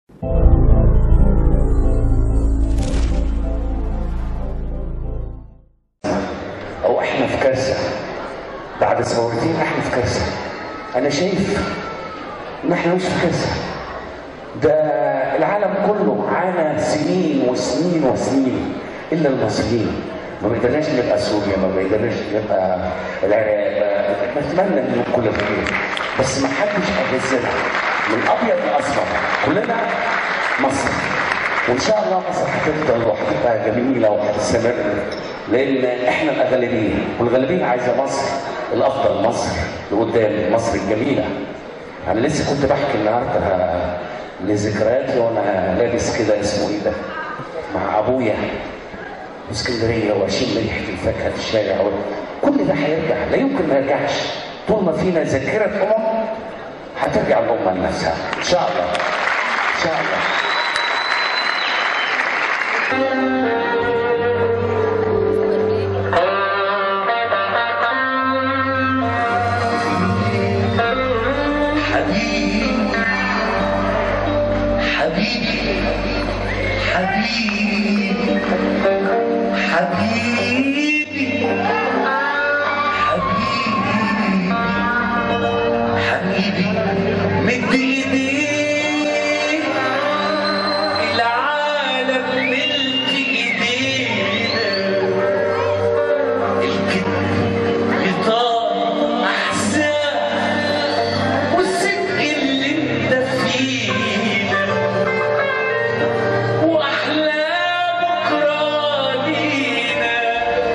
او احنا في كارثه بعد ثورتين احنا في كارثه انا شايف ان احنا مش في كارثه ده العالم كله عانى سنين وسنين وسنين الا المصريين ما بقدرناش نبقى سوريا ما بقدرناش نبقى العراق نتمنى ان كل خير بس ما حدش اجازنا من ابيض لاصفر كلنا مصر وان شاء الله مصر هتفضل وهتبقى جميله وهتستمر لان احنا الاغلبيه والغالبيه عايزه مصر الافضل مصر لقدام مصر الجميله انا لسه كنت بحكي النهارده لذكرياتي وانا لابس كده اسمه ايه ده مع ابويا في اسكندريه واشم ريحه الفاكهه في الشارع كل ده هيرجع لا يمكن ما يرجعش طول ما فينا ذاكره امم هترجع الامه لنفسها ان شاء الله ان شاء الله حبيبي حبيبي حبيبي حبيبي حبيبي حبيبي مد ايديك العالم ملك ايدينا الكذب غطاء احزان والصدق اللي انت فينا واحلى بكره لينا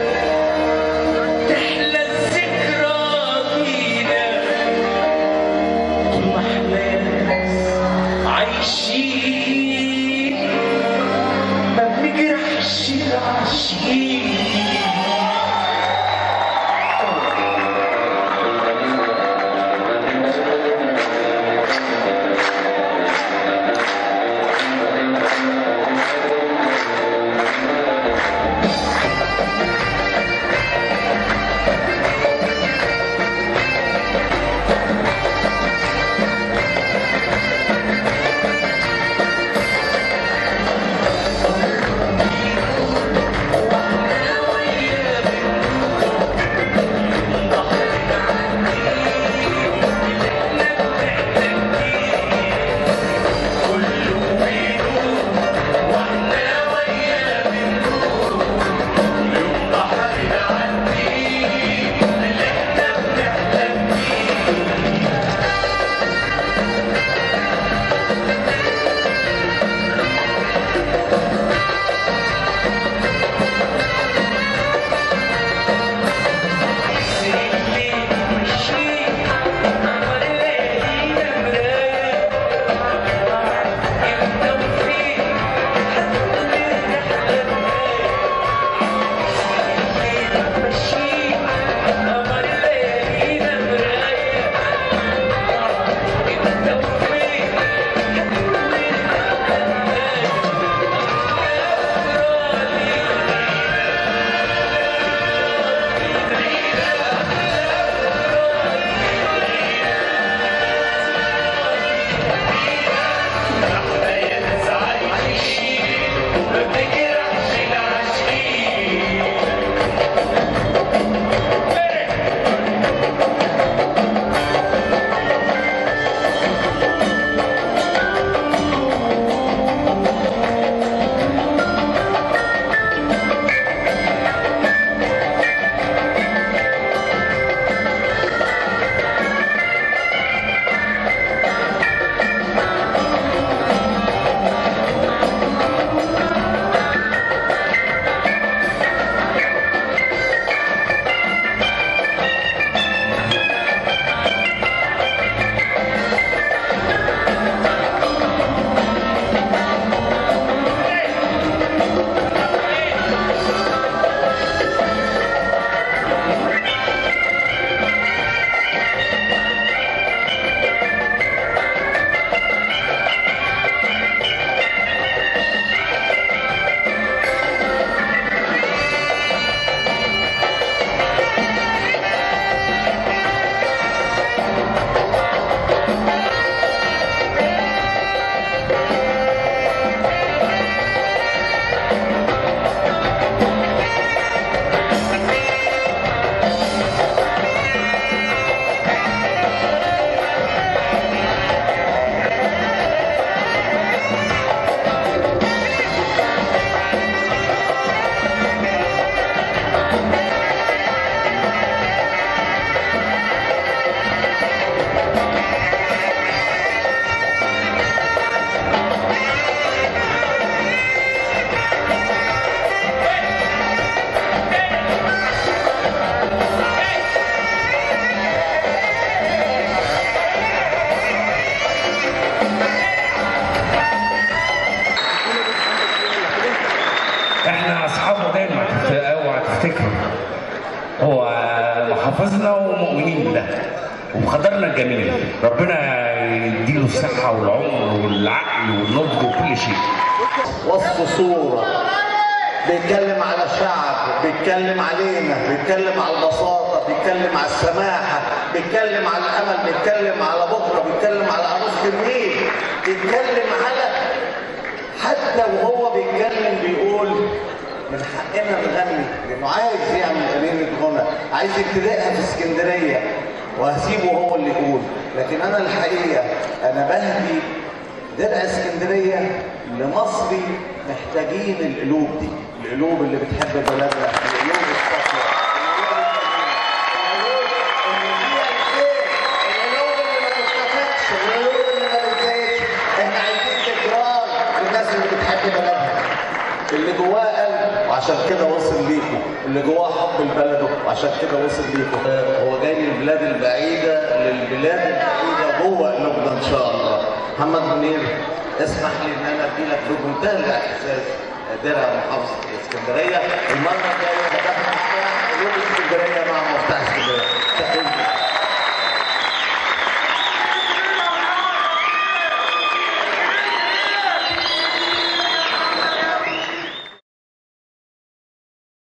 المحافظه دي ما تفت- اوعى تفتكروا هو محافظنا ومؤمنين ده وقدرنا الجميل ربنا يديله الصحه والعمر والعقل والنضج وكل شيء وصف صورة بيتكلم على شعب بيتكلم علينا بيتكلم على البساطة بيتكلم على السماحة بيتكلم على الأمل بيتكلم على بكرة بيتكلم على عروس النيل بيتكلم على حتى وهو بيتكلم بيقول من حقنا نغني لانه عايز يعمل قرينة غنى عايز يبتدئها في اسكندريه وهسيبه هو اللي يقول لكن انا الحقيقه انا بهدي درع اسكندريه لمصري محتاجين القلوب دي القلوب اللي بتحب بلدنا القلوب الصافيه القلوب اللي فيها الخير القلوب اللي ما بتتفتش القلوب اللي ما بتزيدش احنا عايزين تكرار للناس اللي بتحب بلدها اللي جواه قلب وعشان كده وصل ليكم اللي جواه حب لبلده وعشان كده وصل ليكم هو جاي من البلاد البعيده للبلاد البعيده جوه قلوبنا ان شاء الله محمد منير اسمح لي ان انا ادي لك بمنتهى الاحساس درع محافظه اسكندريه المره الجايه هتفتح قلوب اسكندريه مع مفتاح